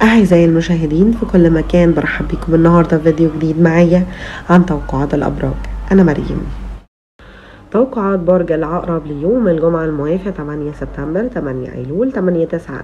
أعزائي المشاهدين في كل مكان برحب بكم النهاردة في فيديو جديد معايا عن توقعات الأبراج أنا مريم توقعات برج العقرب ليوم الجمعة الموافق 8 سبتمبر 8 أيلول 8 9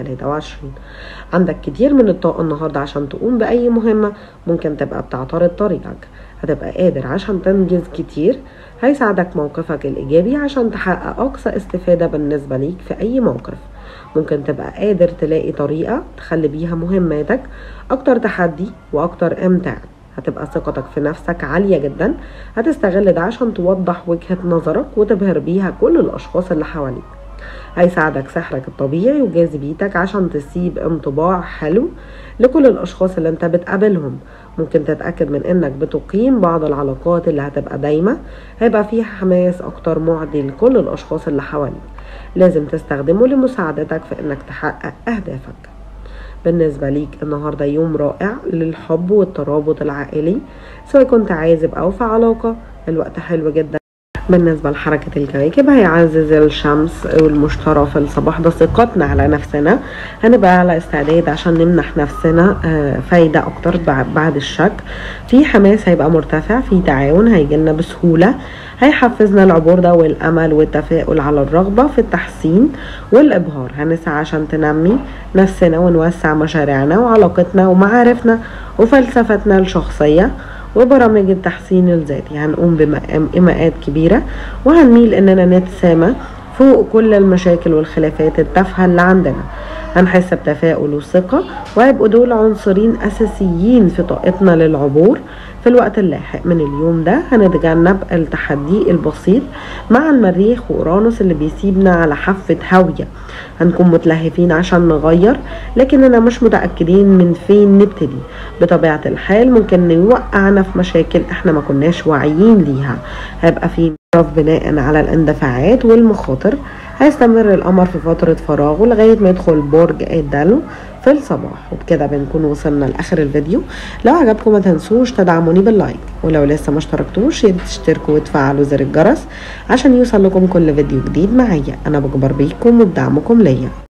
2023 عندك كتير من الطاقة النهاردة عشان تقوم بأي مهمة ممكن تبقى بتعترض طريقك هتبقى قادر عشان تنجز كتير هيساعدك موقفك الإيجابي عشان تحقق أقصى استفادة بالنسبة ليك في أي موقف ممكن تبقى قادر تلاقي طريقة تخلي بيها مهماتك أكتر تحدي وأكتر إمتاع هتبقى ثقتك في نفسك عالية جدا هتستغل ده عشان توضح وجهة نظرك وتبهر بيها كل الأشخاص اللي حواليك هيساعدك سحرك الطبيعي وجاذبيتك عشان تسيب انطباع حلو لكل الأشخاص اللي انت بتقابلهم ممكن تتأكد من انك بتقيم بعض العلاقات اللي هتبقى دايمة هيبقى فيها حماس أكتر معدي لكل الأشخاص اللي حواليك لازم تستخدمه لمساعدتك في انك تحقق أهدافك بالنسبة ليك النهاردة يوم رائع للحب والترابط العائلي سواء كنت عازب أو في علاقة الوقت حلو جدا بالنسبة لحركة الكواكب هيعزز الشمس والمشترى في الصباح ده ثقتنا على نفسنا هنبقى على استعداد عشان نمنح نفسنا فايدة أكتر بعد الشك في حماس هيبقى مرتفع في تعاون هيجيلنا بسهولة هيحفزنا العبور ده والأمل والتفاؤل على الرغبة في التحسين والإبهار هنسعى عشان تنمي نفسنا ونوسع مشاريعنا وعلاقتنا ومعارفنا وفلسفتنا الشخصية وبرامج التحسين الذاتي هنقوم بإيماءات كبيرة وهنميل إننا نتسامى فوق كل المشاكل والخلافات التافهة اللي عندنا هنحس بتفاؤل وثقة وهيبقوا دول عنصرين أساسيين في طاقتنا للعبور في الوقت اللاحق من اليوم ده هنتجنب التحدي البسيط مع المريخ وأورانوس اللي بيسيبنا على حافة هاوية هنكون متلهفين عشان نغير لكننا مش متأكدين من فين نبتدي بطبيعة الحال ممكن نوقعنا في مشاكل احنا ما كناش واعيين ليها هيبقى في بناء على الاندفاعات والمخاطر هيستمر القمر في فترة فراغه لغاية ما يدخل برج الدلو في الصباح وبكده بنكون وصلنا لاخر الفيديو لو عجبكم ما تنسوش تدعموني باللايك ولو لسه ما اشتركتوش تشتركوا وتفعلوا زر الجرس عشان يوصل لكم كل فيديو جديد معايا انا بكبر بيكم وبدعمكم ليا